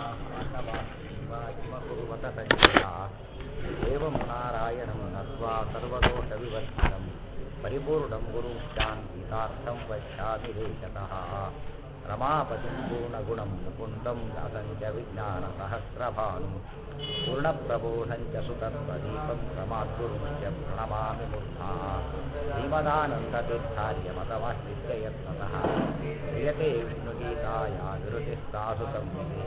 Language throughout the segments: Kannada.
किमकुर्वत सञ्जया एवं नारायणं नत्वा सर्वदोषविवर्जितं परिपूर्णं गुरुं शान्तितार्थं पश्यामि देशतः रमापतिं पूर्णगुणं मुकुन्दं दासं च विज्ञानसहस्रभानुं पूर्णप्रबोधं च सुतत्वदीपं प्रमाद्गुरुं च प्रणमामि मूर्धा श्रीमदानन्दतीर्थार्यमतमाश्रित्य यत्नतः क्रियते विष्णुगीताया विरुतिस्तासु संहिते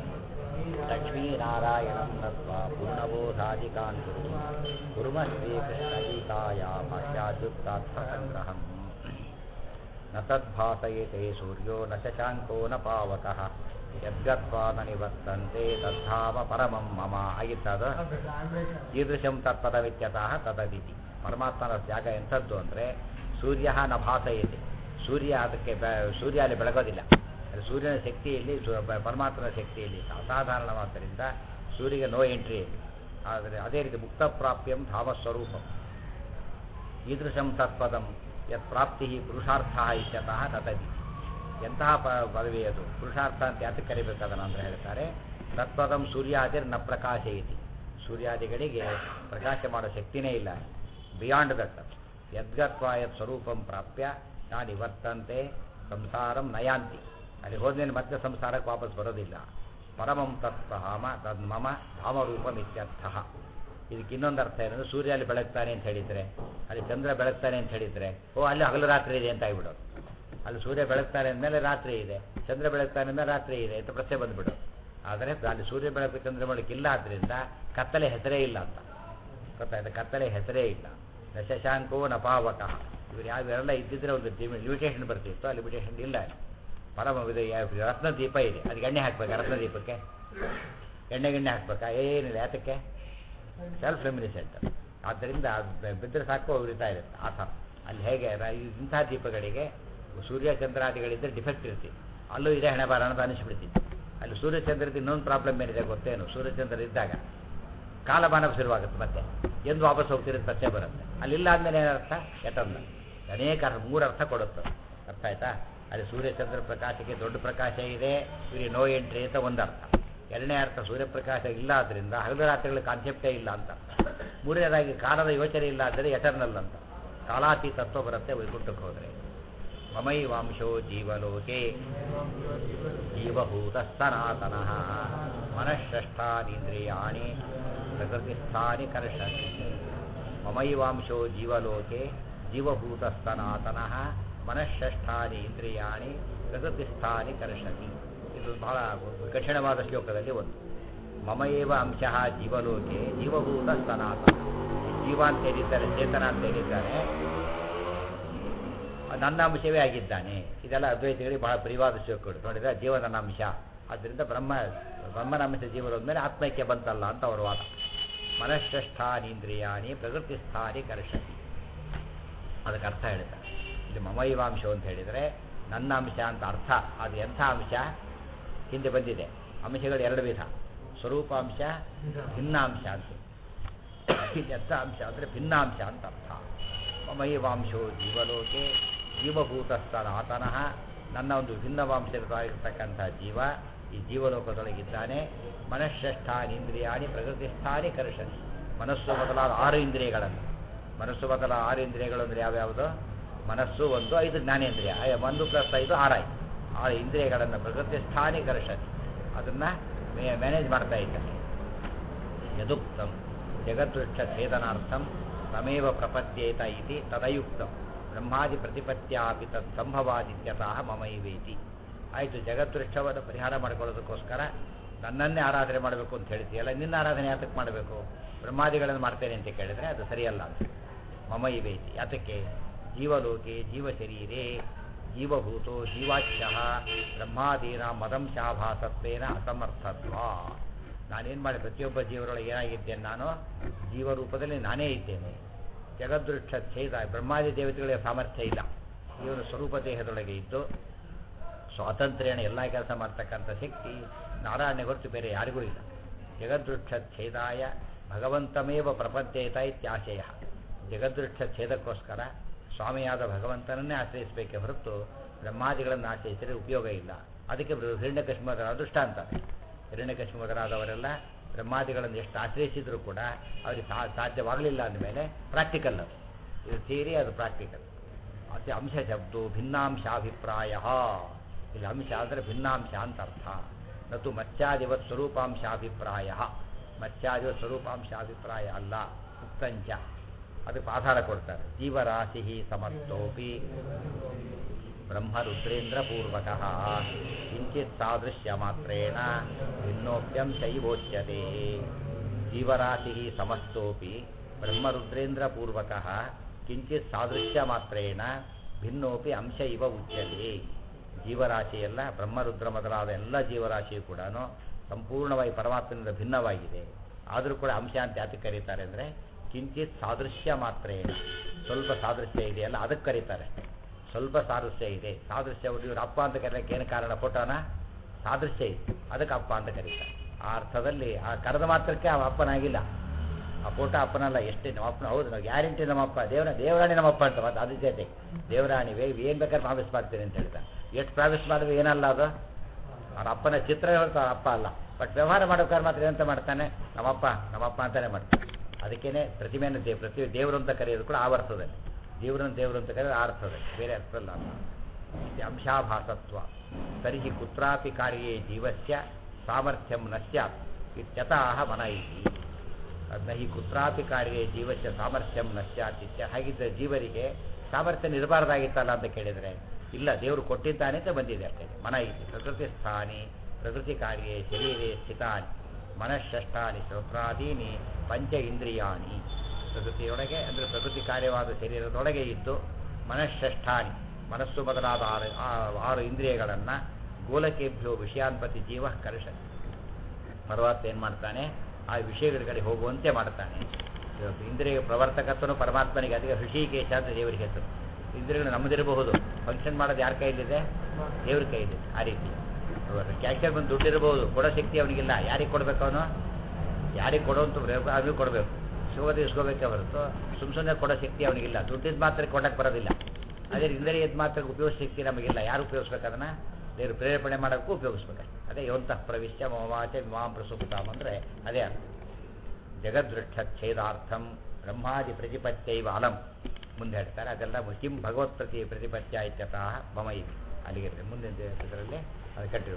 लक्ष्मीनारायणं नत्वा पूर्णबोधादिकान् कुरु कुर्मः श्रीकृष्णगीताया भाष्याद्युक्तार्थसङ्ग्रहम् न तद्भासयते सूर्यो न शशाङ्को न पावकः यद्गत्वा न निवर्तन्ते तद्धाम परमं मम ಆಗಿತ್ತದ ಈದೃಶಂ ತತ್ಪದವಿತ್ಯತಃ ತದದಿತಿ ಪರಮಾತ್ಮನ ಜಾಗ ಎಂಥದ್ದು ಅಂದರೆ ಸೂರ್ಯ ನ ಭಾಸಯತೆ ಸೂರ್ಯ ಅದಕ್ಕೆ ಬೆ ಸೂರ್ಯ ಅಲ್ಲಿ ಬೆಳಗೋದಿಲ್ಲ ಅದು ಸೂರ್ಯನ ಶಕ್ತಿಯಲ್ಲಿ ಸು- ಬ- ಪರಮಾತ್ಮನ ಶಕ್ತಿಯಲ್ಲಿ ಅಸಾಧಾರಣವಾದ್ದರಿಂದ ಸೂರ್ಯಗೆ ನೋ ಎಂಟ್ರಿ ಇದೆ ಆದರೆ ಅದೇ ರೀತಿ ಮುಕ್ತ ಪ್ರಾಪ್ಯಂ ಧಾಮಸ್ವರೂಪಂ ಈದೃಶಂ ತತ್ಪದಂ ಯತ್ ಪ್ರಾಪ್ತಿ ಪುರುಷಾರ್ಥ ಇತ್ಯತಃ ತದದಿ ಎಂತಹ ಪ ಪದವಿ ಅದು ಪುರುಷಾರ್ಥ ಅಂತ ಯಾತಕ್ಕೆ ಕರಿಬೇಕು ಅದನ್ನು ಅಂದ್ರೆ ಹೇಳ್ತಾರೆ ತತ್ಪದಂ ಸೂರ್ಯಾದಿರ್ ನ ಪ್ರಕಾಶಯತಿ ಸೂರ್ಯಾದಿಗಳಿಗೆ ಪ್ರಕಾಶ ಮಾಡೋ ಶಕ್ತಿನೇ ಇಲ್ಲ ಬಿಯಾಂಡ್ ದಟ್ ಯದ್ಗತ್ವ ಯತ್ ಸ್ವರೂಪಂ ಪ್ರಾಪ್ಯ ನಾ ನಿವರ್ತಂತೆ ಸಂಸಾರಂ ನಯಾಂತಿ ಅಲ್ಲಿ ಹೋದ್ಮೇಲೆ ಮತ್ತೆ ಸಂಸಾರಕ್ಕೆ ವಾಪಸ್ ಬರೋದಿಲ್ಲ ಪರಮಂ ತತ್ಧಾಮ ತದ್ ಮಮ ಧಾಮರೂಪಂ ಇತ್ಯರ್ಥ ಇದಕ್ಕೆ ಇನ್ನೊಂದು ಅರ್ಥ ಏನಂದ್ರೆ ಸೂರ್ಯ ಅಲ್ಲಿ ಬೆಳಗ್ತಾನೆ ಅಂತ ಹೇಳಿದ್ರೆ ಅಲ್ಲಿ ಚಂದ್ರ ಬೆಳಗ್ತಾನೆ ಅಂತ ಹೇಳಿದ್ರೆ ಓ ಅಲ್ಲಿ ಹಗಲು ರಾತ್ರಿ ಇದೆ ಅಂತ ಆಗ್ಬಿಡೋದು ಅಲ್ಲಿ ಸೂರ್ಯ ಬೆಳಗ್ತಾನೆ ಅಂದಮೇಲೆ ರಾತ್ರಿ ಇದೆ ಚಂದ್ರ ಬೆಳಗ್ತಾನೆ ಅಂದಮೇಲೆ ರಾತ್ರಿ ಇದೆ ಅಂತ ಪ್ರಶ್ನೆ ಬಂದ್ಬಿಡು ಆದರೆ ಅಲ್ಲಿ ಸೂರ್ಯ ಬೆಳಕು ಚಂದ್ರ ಬೆಳಕು ಇಲ್ಲ ಆದ್ರಿಂದ ಕತ್ತಲೆ ಹೆಸರೇ ಇಲ್ಲ ಅಂತ ಗೊತ್ತಾಯ್ತು ಕತ್ತಲೆ ಹೆಸರೇ ಇಲ್ಲ ನ ಶಶಾಂಕೋ ನ ಪಾವಕಃ ಇವರು ಯಾವೆಲ್ಲ ಇದ್ದಿದ್ರೆ ಒಂದು ಲಿಮಿಟೇಷನ್ ಬರ್ತಿತ್ತು ಆ ಲಿಮಿಟೇಷನ್ ಇಲ್ಲ ಪರಮ ಇದು ಯಾ- ರತ್ನ ದೀಪ ಇದೆ ಅದಕ್ಕೆ ಎಣ್ಣೆ ಹಾಕ್ಬೇಕಾ ರತ್ನ ದೀಪಕ್ಕೆ ಎಣ್ಣೆ ಗಿಣ್ಣೆ ಹಾಕ್ಬೇಕಾ ಏನಿಲ್ಲ ಯಾತಕ್ಕೆ ಸೆಲ್ಫ್ ರೆಮಿನಿಸೆಂಟ್ ಆದ್ದರಿಂದ ಅದು ಬೆ- ಬಿದ್ದರೆ ಸಾಕು ಉರಿತಾ ಇರುತ್ತೆ ಆ ಥರ ಅಲ್ಲಿ ಹೇಗೆ ರ- ಇಂಥ ದೀಪಗಳಿಗೆ ಸೂರ್ಯ ಚಂದ್ರಾದಿಗಳಿದ್ದರೆ ಡಿಫೆಕ್ಟ್ ಇರ್ತಿತ್ತು ಅಲ್ಲೂ ಇದೆ ಹಣೆ ಬಾರ ಅಂತ ಅನಿಸ್ಬಿಡ್ತಿತ್ತು ಅಲ್ಲಿ ಸೂರ್ಯಚಂದ್ರದ್ದು ಇನ್ನೊಂದು ಪ್ರಾಬ್ಲಮ್ ಏನಿದೆ ಗೊತ್ತೇನು ಸೂರ್ಯಚಂದ್ರ ಇದ್ದಾಗ ಕಾಲಮಾನ ಶುರುವಾಗುತ್ತೆ ಮತ್ತೆ ಎಂದು ವಾಪಸ್ ಹೋಗ್ತಿರೋದು ಪ್ರಶ್ನೆ ಬರುತ್ತೆ ಅಲ್ಲಿಲ್ಲ ಅಂದಮೇಲೆ ಏನರ್ಥ ಎಟರ್ನ ಅನೇಕ ಅರ್ಥ ಮೂರು ಅರ್ಥ ಕೊಡುತ್ತೆ ಅರ್ಥ ಆಯ್ತಾ ಅಲ್ಲಿ ಸೂರ್ಯಚಂದ್ರ ಪ್ರಕಾಶಕ್ಕೆ ದೊಡ್ಡ ಪ್ರಕಾಶ ಇದೆ ಇವರಿಗೆ ನೋ ಎಂಟ್ರಿ ಅಂತ ಒಂದು ಅರ್ಥ ಎರಡನೇ ಅರ್ಥ ಸೂರ್ಯಪ್ರಕಾಶ ಇಲ್ಲ ಆದ್ದರಿಂದ ಹಗಲು ರಾತ್ರಿಗಳ ಕಾನ್ಸೆಪ್ಟೇ ಇಲ್ಲ ಅಂತ ಮೂರನೇದಾಗಿ ಕಾಲದ ಯೋಚನೆ ಇಲ್ಲ ಅಂದರೆ ಎಟರ್ನಲ್ ಅಂತ ಕಾಲಾತೀತತ್ವ ಬರುತ್ತೆ ವೈಕುಂಠಕ್ಕೆ ಹೋದರೆ ಮಮೈವಾಂಶೋ ಜೀವಲೋಕೆ ಜೀವಭೂತ ಸನಾತನಃ ಮನಃಷ್ಠಾನೀಂದ್ರಿಯಾಣಿ ಪ್ರಕೃತಿಸ್ಥಾನಿ ಕರ್ಷತಿ ಮಮೈವಾಂಶೋ ಜೀವಲೋಕೆ ಜೀವಭೂತ ಸನಾತನಃ ಮನಃಷ್ಠಾನಿ ಇಂದ್ರಿಯಾಣಿ ಪ್ರಕೃತಿಸ್ಥಾನಿ ಕರ್ಷತಿ ಇದು ಬಹಳ ಕಠಿಣವಾದ ಶ್ಲೋಕದಲ್ಲಿ ಒಂದು ಮಮ ಏವ ಅಂಶ ಜೀವಲೋಕೆ ಜೀವಭೂತ ಸನಾತನ ಜೀವ ಅಂತ ಏನಿದ್ದಾರೆ ಚೇತನ ಅಂತ ಏನಿದ್ದಾರೆ ನನ್ನ ಅಂಶವೇ ಆಗಿದ್ದಾನೆ ಇದೆಲ್ಲ ಅದ್ವೈತಿಗಳಿಗೆ ಬಹಳ ಪ್ರಿಯವಾದ ಶ್ಲೋಕಗಳು ನೋಡಿದ್ರೆ ಜೀವ ನನ್ನ ಅಂಶ ಆದ್ದರಿಂದ ಬ್ರಹ್ಮ ಬ್ರಹ್ಮನ ಅಂಶ ಜೀವನ ಮೇಲೆ ಆತ್ಮೈಕ್ಯ ಬಂತಲ್ಲ ಅಂತ ಅವರ ವಾದ ಮನಃಷ್ಠಾನೀಂದ್ರಿಯಾಣಿ ಪ್ರಕೃತಿ ಸ್ಥಾನಿ ಕರ್ಷತಿ ಅದಕ್ಕೆ ಅರ್ಥ ಹೇಳ್ತಾರೆ ಇಲ್ಲಿ ಮಮೈವಾಂಶ ಅಂತ ಹೇಳಿದರೆ ನನ್ನ ಅಂಶ ಅಂತ ಅರ್ಥ ಅದು ಎಂಥ ಅಂಶ ಹಿಂದೆ ಬಂದಿದೆ ಅಂಶಗಳು ಎರಡು ವಿಧ ಸ್ವರೂಪಾಂಶ ಭಿನ್ನಾಂಶ ಅಂತ ಇದು ಎಂಥ ಅಂಶ ಅಂದರೆ ಭಿನ್ನಾಂಶ ಅಂತ ಅರ್ಥ ಮಮೈವಾಂಶೋ ಜೀವಲೋಕೆ ಜೀವಭೂತಸ್ಥನಾತನಃ ನನ್ನ ಒಂದು ಭಿನ್ನವಾಂಶವಾಗಿರ್ತಕ್ಕಂಥ ಜೀವ ಈ ಜೀವಲೋಕದೊಳಗಿದ್ದಾನೆ ಮನಃಷ್ಠಾನೀಂದ್ರಿಯಾಣಿ ಪ್ರಕೃತಿಸ್ಥಾನಿ ಕರ್ಷಣಿ ಮನಸ್ಸು ಮೊದಲಾದ ಆರು ಇಂದ್ರಿಯಗಳನ್ನು ಮನಸ್ಸು ಮೊದಲ ಆರು ಇಂದ್ರಿಯಗಳು ಅಂದರೆ ಯಾವ್ಯಾವುದು ಮನಸ್ಸು ಒಂದು ಐದು ಜ್ಞಾನೇಂದ್ರಿಯ ಐ- ಒಂದು ಪ್ಲಸ್ ಐದು ಆರಾಯ್ತು ಆರು ಇಂದ್ರಿಯಗಳನ್ನು ಪ್ರಕೃತಿ ಸ್ಥಾನಿ ಕರ್ಷಣಿ ಅದನ್ನು ಮ್ಯಾನೇಜ್ ಮಾಡ್ತಾ ಇದ್ದಾನೆ ಯದುಕ್ತಂ ಜಗದ್ವೃಕ್ಷ ಛೇದನಾರ್ಥಂ ತಮೇವ ಪ್ರಪದ್ಯೇತ ಇತಿ ತದಯುಕ್ತಂ ಬ್ರಹ್ಮಾದಿ ಪ್ರತಿಪತ್ಯಾಪಿ ತತ್ ಸಂಭವಾದಿತ್ಯತಃ ಮಮೈವೇತಿ ಆಯಿತು ಜಗದ್ವೃಕ್ಷವನ್ನು ಪರಿಹಾರ ಮಾಡ್ಕೊಳ್ಳೋದಕ್ಕೋಸ್ಕರ ನನ್ನನ್ನೇ ಆರಾಧನೆ ಮಾಡಬೇಕು ಅಂತ ಹೇಳ್ತೀಯಲ್ಲ ನಿನ್ನ ಆರಾಧನೆ ಯಾತಕ್ಕೆ ಮಾಡಬೇಕು ಬ್ರಹ್ಮಾದಿಗಳನ್ನು ಮಾಡ್ತೇನೆ ಅಂತ ಕೇಳಿದರೆ ಅದು ಸರಿಯಲ್ಲ ಅಂತ ಮಮೈವೇತಿ ಯಾತಕ್ಕೆ ಜೀವಲೋಕೆ ಜೀವಶರೀರೇ ಜೀವಭೂತೋ ಜೀವಾಚ್ಯ ಬ್ರಹ್ಮಾದೀನ ಮದಂಶಾಭಾಸತ್ವೇನ ಅಸಮರ್ಥತ್ವ ನಾನೇನು ಮಾಡಿ ಪ್ರತಿಯೊಬ್ಬ ಜೀವರೊಳಗೆ ಏನಾಗಿದ್ದೇನೆ ನಾನು ಜೀವರೂಪದಲ್ಲಿ ನಾನೇ ಇದ್ದೇನೆ ಜಗದೃಷ್ಟ ಛೇದ ಬ್ರಹ್ಮಾದಿ ದೇವತೆಗಳಿಗೆ ಸಾಮರ್ಥ್ಯ ಇಲ್ಲ ಇವನು ಸ್ವರೂಪ ದೇಹದೊಳಗೆ ಇದ್ದು ಸ್ವಾತಂತ್ರ್ಯನ ಎಲ್ಲ ಕೆಲಸ ಮಾಡ್ತಕ್ಕಂಥ ಶಕ್ತಿ ನಾರಾಯಣ ಹೊರತು ಬೇರೆ ಯಾರಿಗೂ ಇಲ್ಲ ಜಗದೃಕ್ಷ ಛೇದಾಯ ಭಗವಂತಮೇವ ಪ್ರಪದ್ಯೇತ ಇತ್ಯಾಶಯ ಜಗದೃಕ್ಷ ಛೇದಕ್ಕೋಸ್ಕರ ಸ್ವಾಮಿಯಾದ ಭಗವಂತನನ್ನೇ ಆಶ್ರಯಿಸಬೇಕೆ ಹೊರತು ಬ್ರಹ್ಮಾದಿಗಳನ್ನು ಆಶ್ರಯಿಸಿದರೆ ಉಪಯೋಗ ಇಲ್ಲ ಅದಕ್ಕೆ ಹಿರಣ್ಯಕಶ್ಮದ ಅದೃಷ್ಟ ಅಂತಾರೆ ಹಿರಣ್ಯಕಶಿ ಮೊದಲಾದವರೆಲ್ಲ ಬ್ರಹ್ಮಾದಿಗಳನ್ನು ಎಷ್ಟು ಆಶ್ರಯಿಸಿದ್ರು ಕೂಡ ಅವರಿಗೆ ಸಾ ಸಾಧ್ಯವಾಗಲಿಲ್ಲ ಅಂದಮೇಲೆ ಪ್ರಾಕ್ಟಿಕಲ್ ಅದು ಇದು ಥಿಯರಿ ಅದು ಪ್ರಾಕ್ಟಿಕಲ್ ಅತಿ ಅಂಶ ಶಬ್ದು ಭಿನ್ನಾಂಶಾಭಿಪ್ರಾಯ ಇಲ್ಲಿ ಅಂಶ ಅಂದರೆ ಭಿನ್ನಾಂಶ ಅಂತ ಅರ್ಥ ನತು ಮತ್ಸ್ಯಾದಿವತ್ ಸ್ವರೂಪಾಂಶಾಭಿಪ್ರಾಯ ಮತ್ಸ್ಯಾದಿವತ್ ಸ್ವರೂಪಾಂಶಾಭಿಪ್ರಾಯ ಅಲ್ಲ ಉಕ್ತಂಚ ಅದಕ್ಕೆ ಆಧಾರ ಕೊಡ್ತಾರೆ ಜೀವರಾಶಿ ಸಮಸ್ತೋಪಿ ಬ್ರಹ್ಮರುದ್ರೇಂದ್ರ ಪೂರ್ವಕ ಕಿಂಚಿತ್ ಸಾದೃಶ್ಯ ಮಾತ್ರೇಣ ಭಿನ್ನೋಪ್ಯಂ ಶೈವೋಚ್ಯತೆ ಜೀವರಾಶಿ ಸಮಸ್ತೋಪಿ ಬ್ರಹ್ಮರುದ್ರೇಂದ್ರ ಪೂರ್ವಕ ಕಿಂಚಿತ್ ಸಾದೃಶ್ಯ ಮಾತ್ರೇಣ ಭಿನ್ನೋಪಿ ಅಂಶ ಇವ ಉಚ್ಯತೆ ಜೀವರಾಶಿಯೆಲ್ಲ ಬ್ರಹ್ಮರುದ್ರ ಮೊದಲಾದ ಎಲ್ಲ ಜೀವರಾಶಿಯು ಕೂಡ ಸಂಪೂರ್ಣವಾಗಿ ಪರಮಾತ್ಮನಿಂದ ಭಿನ್ನವಾಗಿದೆ ಆದರೂ ಕೂಡ ಅಂಶ ಅಂತ ಯಾತಕ್ಕೆ ಕರೀತಾರೆ ಅಂದರೆ ಕಿಂಚಿತ್ ಸಾದೃಶ್ಯ ಮಾತ್ರೇಣ ಸ್ವಲ್ಪ ಸಾದೃಶ್ಯ ಇದೆಯಲ್ಲ ಅದಕ್ಕೆ ಕರೀತಾರೆ ಸ್ವಲ್ಪ ಸಾದೃಶ್ಯ ಇದೆ ಸಾದೃಶ್ಯ ಇವ್ರ ಅಪ್ಪ ಅಂತ ಕರೆಯೋಕ್ಕೆ ಏನು ಕಾರಣ ಫೋಟೋನ ಸಾದೃಶ್ಯ ಇದೆ ಅದಕ್ಕೆ ಅಪ್ಪ ಅಂತ ಕರೀತಾರೆ ಆ ಅರ್ಥದಲ್ಲಿ ಆ ಕರೆದ ಮಾತ್ರಕ್ಕೆ ಆ ಅಪ್ಪನಾಗಿಲ್ಲ ಆ ಫೋಟೋ ಅಪ್ಪನಲ್ಲ ಎಷ್ಟೇ ನಮ್ಮ ಅಪ್ಪನ ಹೌದು ನಾವು ಗ್ಯಾರಂಟಿ ನಮ್ಮಪ್ಪ ದೇವರ ದೇವರಾಣಿ ನಮ್ಮಪ್ಪ ಅಂತ ಮತ್ತೆ ಅದ್ರ ಜೊತೆ ದೇವರಾಣಿ ವೇ ಏನು ಬೇಕಾದ್ರೆ ಪ್ರಾಮಿಸ್ ಮಾಡ್ತೀನಿ ಅಂತ ಹೇಳ್ತಾರೆ ಎಷ್ಟು ಪ್ರಾಮಿಸ್ ಮಾಡಿದ್ರೆ ಏನಲ್ಲ ಅದು ಅವ್ರ ಅಪ್ಪನ ಚಿತ್ರ ಹೇಳ್ತಾರೆ ಅಪ್ಪ ಅಲ್ಲ ಬಟ್ ವ್ಯವಹಾರ ಮಾಡೋಕ್ಕಾದ್ರೆ ಮಾತ್ರ ಏನಂತ ಮಾಡ್ತಾನೆ ನಮ್ಮಪ್ಪ ನಮ್ಮಪ್ಪ ಅಂತಾನೆ ಮಾಡ್ತಾನೆ ಅದಕ್ಕೇನೆ ಪ್ರತಿಮೆಯನ್ನು ದೇವ್ ಪ್ರತಿ ದೇವರು ಅಂತ ಕರೆಯೋದು ಕೂಡ ಆ ಅರ್ಥದಲ್ಲಿ ದೇವರನ್ನು ದೇವರು ಅಂತ ಕರೆಯೋದು ಆ ಅರ್ಥದಲ್ಲಿ ಬೇರೆ ಅರ್ಥದಲ್ಲಿ ಅಲ್ಲ ಇದು ಅಂಶಾಭಾಸತ್ವ ತರ್ಹಿ ಕುತ್ರಾಪಿ ಕಾರ್ಯೇ ಜೀವಸ್ಯ ಸಾಮರ್ಥ್ಯಂ ನ ಸ್ಯಾತ್ ಇತ್ಯತಃ ಮನ ಇತಿ ನ ಹಿ ಕುತ್ರಾಪಿ ಕಾರ್ಯೇ ಜೀವಸ್ಯ ಸಾಮರ್ಥ್ಯಂ ನ ಸ್ಯಾತ್ ಇತ್ಯ ಹಾಗಿದ್ದರೆ ಜೀವರಿಗೆ ಸಾಮರ್ಥ್ಯ ನಿರಬಾರ್ದಾಗಿತ್ತಲ್ಲ ಅಂತ ಕೇಳಿದರೆ ಇಲ್ಲ ದೇವರು ಕೊಟ್ಟಿದ್ದಾನೆ ಅಂತ ಬಂದಿದೆ ಅಷ್ಟೇ ಮನ ಇತಿ ಪ್ರಕೃತಿ ಸ್ಥಾನಿ ಪ್ರಕೃತಿ ಕಾರ್ಯೇ ಶರೀರೇ ಸ್ಥಿತಾನಿ ಮನಃಷ್ಟಾನಿ ಶ್ರೋತ್ರಾದೀನಿ ಪಂಚ ಇಂದ್ರಿಯಾಣಿ ಪ್ರಕೃತಿಯೊಳಗೆ ಅಂದರೆ ಪ್ರಕೃತಿ ಕಾರ್ಯವಾದ ಶರೀರದೊಳಗೆ ಇದ್ದು ಮನಃಷ್ಟಾನಿ ಮನಸ್ಸು ಮೊದಲಾದ ಆರು ಆ- ಆರು ಇಂದ್ರಿಯಗಳನ್ನು ಗೋಲಕೇಭ್ಯೋ ವಿಷಯಾನ್ಪತಿ ಜೀವ ಕರ್ಷ ಪರಮಾತ್ಮ ಏನು ಮಾಡ್ತಾನೆ ಆ ವಿಷಯಗಳ ಕಡೆ ಹೋಗುವಂತೆ ಮಾಡ್ತಾನೆ ಇವತ್ತು ಇಂದ್ರಿಯ ಪ್ರವರ್ತಕತ್ವನು ಪರಮಾತ್ಮನಿಗೆ ಅದಕ್ಕೆ ಋಷಿಕೇಶ ಅಂತ ದೇವರಿಗೆ ಹೆಸರು ಇಂದ್ರಿಯಗಳು ನಮ್ಮದಿರಬಹುದು ಫಂಕ್ಷನ್ ಮಾಡೋದು ಯಾರ ಕೈಲಿದೆ ದೇವ್ರ ಕೈಲಿದೆ ಆ ರೀತಿ ಕ್ಯಾಶರ್ ಬಂದು ದುಡ್ಡಿರಬಹುದು ಕೊಡೋ ಶಕ್ತಿ ಅವನಿಗಿಲ್ಲ ಯಾರಿಗೆ ಕೊಡಬೇಕು ಅವನು ಯಾರಿಗೆ ಕೊಡುವಂತ ಅವನಿಗೆ ಕೊಡಬೇಕು ಸಿಗೋದು ಇಸ್ಕೋಬೇಕೇ ಹೊರತು ಸುಮ್ ಸುಮ್ಮನೆ ಕೊಡೋ ಶಕ್ತಿ ಅವನಿಗಿಲ್ಲ ದುಡ್ಡಿದ್ದು ಮಾತ್ರ ಕೊಡಕ್ಕೆ ಬರೋದಿಲ್ಲ ಅದೇ ಇಂದ್ರಿಯದ ಮಾತ್ರ ಉಪಯೋಗಿಸೋ ಶಕ್ತಿ ನಮಗಿಲ್ಲ ಯಾರು ಉಪಯೋಗಿಸ್ಬೇಕು ಅದನ್ನ ದೇವರು ಪ್ರೇರೇಪಣೆ ಮಾಡೋಕ್ಕೂ ಉಪಯೋಗಿಸ್ಬೇಕು ಅದೇ ಯೋಂತಃ ಪ್ರವಿಶ್ಯ ಮಮವಾಚ ವಿಮಾಂ ಪ್ರಸುಪ್ತಾಮ್ ಅಂದರೆ ಅದೇ ಅರ್ಥ ಜಗದೃಕ್ಷ ಛೇದಾರ್ಥಂ ಬ್ರಹ್ಮಾದಿ ಪ್ರತಿಪತ್ಯೈವ ಅಲಂ ಮುಂದೆ ಹೇಳ್ತಾರೆ ಅದೆಲ್ಲ ಕಿಂ ಭಗವತ್ ಪ್ರತಿ ಪ್ರತಿಪತ್ಯ ಇತ್ಯತಃ ಮಮ ಇದೆ ಅಲ್ಲಿಗೆ ಮುಂದಿನ ಇದರಲ್ಲಿ ಅದು ಕಂಟಿನ್ಯೂ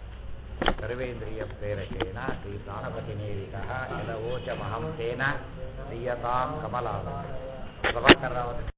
ಸರ್ವೇಂದ್ರಿಯ ಪ್ರೇರಕೇಣ ಶ್ರೀ ಪ್ರಾಣಪತಿನೇರಿತ ಯದವೋಚ ಮಹಂತೇನ ಪ್ರಿಯತಾಂ ಕಮಲಾದ ಪ್ರಭಾಕರ್ ರಾವ್